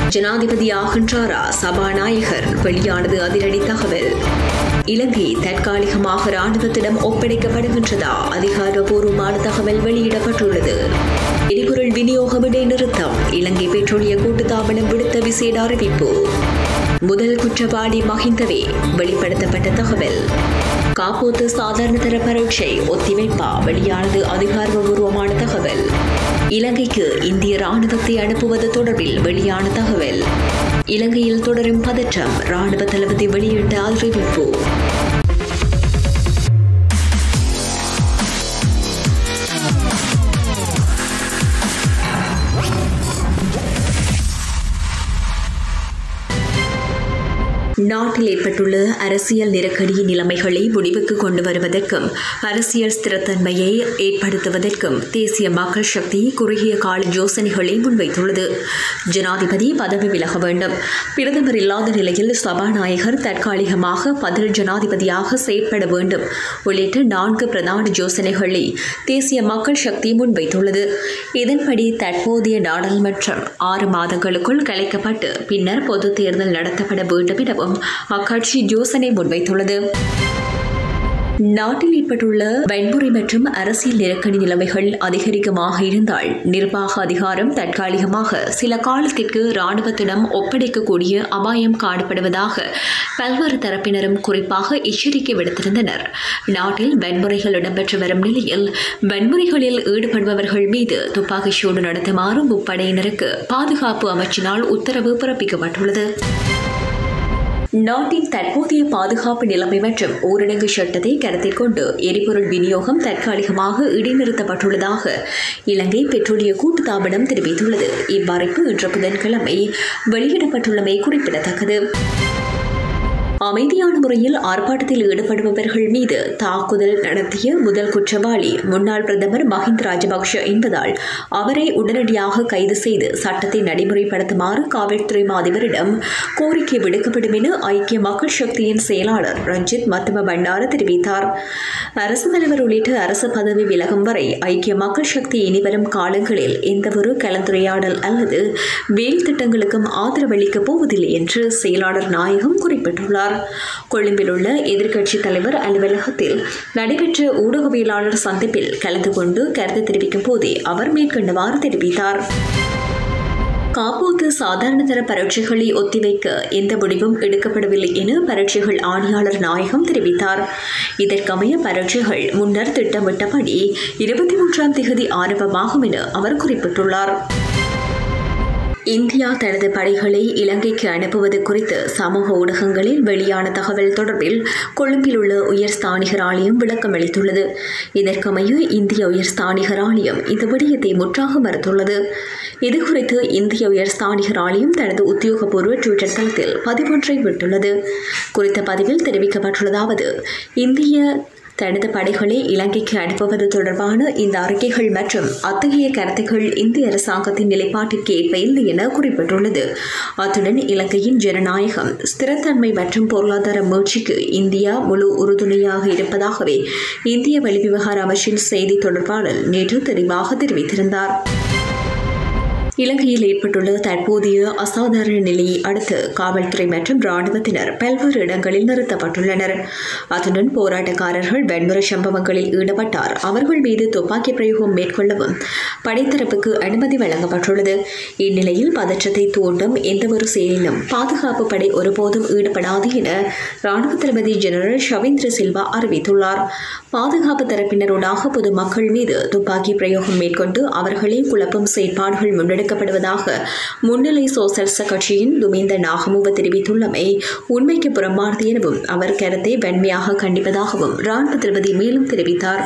ஜனாதிபதி ஆகின்றாரா சபாநாயகர் வெளியானது அதிரடி தகவல் இலங்கை தற்காலிகமாக ராணுவத்திடம் ஒப்படைக்கப்படுகின்றதா அதிகாரப்பூர்வமான தகவல் வெளியிடப்பட்டுள்ளது எரிபொருள் விநியோகம் இடைநிறுத்தம் இலங்கை பெட்ரோலிய கூட்டுத்தாபனம் விடுத்த விசேட அறிவிப்பு முதல் குற்றவாளி மஹிந்தவே வெளிப்படுத்தப்பட்ட தகவல் காப்போத்து சாதாரண தர பரீட்சை ஒத்திவைப்பா வெளியானது அதிகாரபூர்வமான தகவல் இலங்கைக்கு இந்திய ராணுவத்தை அனுப்புவது தொடர்பில் வெளியான தகவல் இலங்கையில் தொடரும் பதற்றம் ராணுவ தளபதி வெளியிட்ட அறிவிப்பு நாட்டில் ஏற்பட்டுள்ள அரசியல் நெருக்கடி நிலைமைகளை முடிவுக்கு கொண்டு வருவதற்கும் அரசியல் ஸ்திரத்தன்மையை ஏற்படுத்துவதற்கும் தேசிய மக்கள் சக்தி குறுகிய கால யோசனைகளை முன்வைத்துள்ளது ஜனாதிபதி பதவி விலக வேண்டும் பிரதமர் இல்லாத நிலையில் சபாநாயகர் தற்காலிகமாக பதில் ஜனாதிபதியாக செயற்பட வேண்டும் உள்ளிட்ட நான்கு பிரதான யோசனைகளை தேசிய மக்கள் சக்தி முன்வைத்துள்ளது இதன்படி தற்போதைய நாடாளுமன்றம் ஆறு மாதங்களுக்குள் கலைக்கப்பட்டு பின்னர் பொதுத் தேர்தல் நடத்தப்பட வேண்டும் எனவும் அக்கட்சி யோசனை முன்வைத்துள்ளது நாட்டில் ஏற்பட்டுள்ள வன்முறை மற்றும் அரசியல் நெருக்கடி நிலைமைகள் அதிகரிக்கமாக இருந்தால் நிர்வாக அதிகாரம் தற்காலிகமாக சில காலத்திற்கு இராணுவத்திடம் ஒப்படைக்கக்கூடிய அபாயம் காணப்படுவதாக பல்வேறு தரப்பினரும் குறிப்பாக எச்சரிக்கை விடுத்திருந்தனர் நாட்டில் வன்முறைகள் இடம்பெற்று வரும் நிலையில் வன்முறைகளில் ஈடுபடுபவர்கள் மீது துப்பாக்கிச் சூடு நடத்துமாறு முப்படையினருக்கு பாதுகாப்பு அமைச்சினால் உத்தரவு பிறப்பிக்கப்பட்டுள்ளது நாட்டின் தற்போதைய பாதுகாப்பு நிலைமை மற்றும் ஊரடங்கு சட்டத்தை கருத்தில் கொண்டு எரிபொருள் விநியோகம் தற்காலிகமாக இடைநிறுத்தப்பட்டுள்ளதாக இலங்கை பெட்ரோலிய கூட்டுத்தாபனம் தெரிவித்துள்ளது இவ்வறிப்பு இன்று புதன்கிழமை வெளியிடப்பட்டுள்ளமை குறிப்பிடத்தக்கது அமைதியான முறையில் ஆர்ப்பாட்டத்தில் ஈடுபடுபவர்கள் மீது தாக்குதல் நடத்திய முதல் குற்றவாளி முன்னாள் பிரதமர் மஹிந்த ராஜபக்ஷ என்பதால் அவரை உடனடியாக கைது செய்து சட்டத்தை நடைமுறைப்படுத்துமாறு காவல்துறை அதிபரிடம் கோரிக்கை விடுக்கப்படும் என ஐக்கிய மக்கள் சக்தியின் செயலாளர் ரஞ்சித் மத்தும பண்டார தெரிவித்தார் அரசு தலைவர் உள்ளிட்ட அரசு பதவி விலகும் வரை ஐக்கிய மக்கள் சக்தி இனிவரும் காலங்களில் எந்தவொரு கலந்துரையாடல் அல்லது வேல் திட்டங்களுக்கும் ஆதரவளிக்கப் போவதில்லை என்று செயலாளர் நாயகம் குறிப்பிட்டுள்ளார் கொழும்பில் உள்ள எதிர்க்கட்சித் தலைவர் அலுவலகத்தில் நடைபெற்ற ஊடகவியலாளர் சந்திப்பில் கலந்து கொண்டு கருத்து தெரிவிக்கும் போதே அவர் மேற்கண்டவாறு தெரிவித்தார் காப்போத்து சாதாரண தர பரீட்சைகளை ஒத்திவைக்க எந்த முடிவும் எடுக்கப்படவில்லை என பரீட்சைகள் ஆணையாளர் நாயகம் தெரிவித்தார் இதற்கமைய பரீட்சைகள் முன்னர் திட்டமிட்டபடி இருபத்தி மூன்றாம் தேதி ஆரம்பமாகும் என அவர் குறிப்பிட்டுள்ளார் இந்தியா தனது படைகளை இலங்கைக்கு அனுப்புவது குறித்து சமூக ஊடகங்களில் வெளியான தகவல் தொடர்பில் கொழும்பில் உள்ள உயர் ஸ்தானிகர் ஆலயம் விளக்கம் அளித்துள்ளது இதற்கமைய இந்திய உயர் ஸ்தானிகர் ஆலயம் இந்த விடயத்தை முற்றாக மறுத்துள்ளது இதுகுறித்து இந்திய உயர் ஸ்தானிகர் ஆலயம் தனது உத்தியோகபூர்வ ட்விட்டர் தளத்தில் பதிவொன்றை விட்டுள்ளது குறித்த பதிவில் தெரிவிக்கப்பட்டுள்ளதாவது இந்திய தனது படைகளை இலங்கைக்கு அனுப்புவது தொடர்பான இந்த அறிக்கைகள் மற்றும் அத்தகைய கருத்துக்கள் இந்திய அரசாங்கத்தின் நிலைப்பாட்டிற்கு ஏற்ப இல்லை என குறிப்பிட்டுள்ளது அத்துடன் இலங்கையின் ஜனநாயகம் ஸ்திரத்தன்மை மற்றும் பொருளாதார முயற்சிக்கு இந்தியா முழு உறுதுணையாக இருப்பதாகவே இந்திய வெளிவிவகார அமைச்சின் செய்தி தொடர்பாளர் நேற்று தெளிவாக தெரிவித்திருந்தார் இலங்கையில் ஏற்பட்டுள்ள தற்போதைய அசாதாரண நிலையை அடுத்து காவல்துறை மற்றும் ராணுவத்தினர் பல்வேறு இடங்களில் நிறுத்தப்பட்டுள்ளனர் அத்துடன் போராட்டக்காரர்கள் வன்முறை சம்பவங்களில் ஈடுபட்டார் அவர்கள் மீது துப்பாக்கி பிரயோகம் மேற்கொள்ளவும் படைத்தரப்புக்கு அனுமதி வழங்கப்பட்டுள்ளது இந்நிலையில் பதற்றத்தை தூண்டும் எந்தவொரு செயலிலும் பாதுகாப்பு படை ஒருபோதும் ஈடுபடாது என ராணுவ தளபதி ஜெனரல் ஷவேந்திர சில்வா அறிவித்துள்ளார் பாதுகாப்பு தரப்பினரோடாக பொதுமக்கள் மீது துப்பாக்கி பிரயோகம் மேற்கொண்டு அவர்களே குழப்பம் செயற்பாடுகள் முன்னெடுக்க முன்னெடுக்கப்படுவதாக முன்னிலை சோசலிச கட்சியின் துமிந்த நாகமுவ தெரிவித்துள்ளமை உண்மைக்கு புறம்பானது எனவும் அவர் கருத்தை வன்மையாக கண்டிப்பதாகவும் ராணுவ தளபதி மேலும் தெரிவித்தார்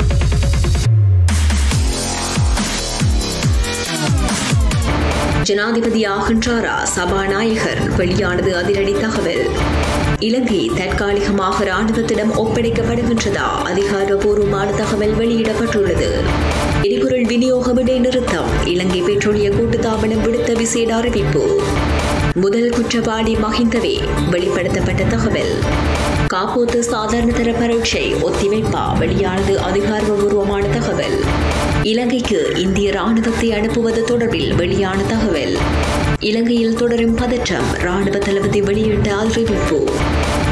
ஜனாதிபதி ஆகின்றாரா சபாநாயகர் வெளியானது அதிரடி தகவல் இலங்கை தற்காலிகமாக ராணுவத்திடம் ஒப்படைக்கப்படுகின்றதா அதிகாரப்பூர்வமான தகவல் வெளியிடப்பட்டுள்ளது எரிபொருள் விநியோகம் இடைநிறுத்தம் இலங்கை பெட்ரோலிய கூட்டுத்தாபனம் விடுத்த விசேட அறிவிப்பு முதல் குற்றவாளி மஹிந்தவே வெளிப்படுத்தப்பட்ட தகவல் காப்போத்து சாதாரண தர பரீட்சை ஒத்திவைப்பா வெளியானது அதிகாரபூர்வமான தகவல் இலங்கைக்கு இந்திய ராணுவத்தை அனுப்புவது தொடர்பில் வெளியான தகவல் இலங்கையில் தொடரும் பதற்றம் ராணுவ தளபதி வெளியிட்ட அறிவிப்பு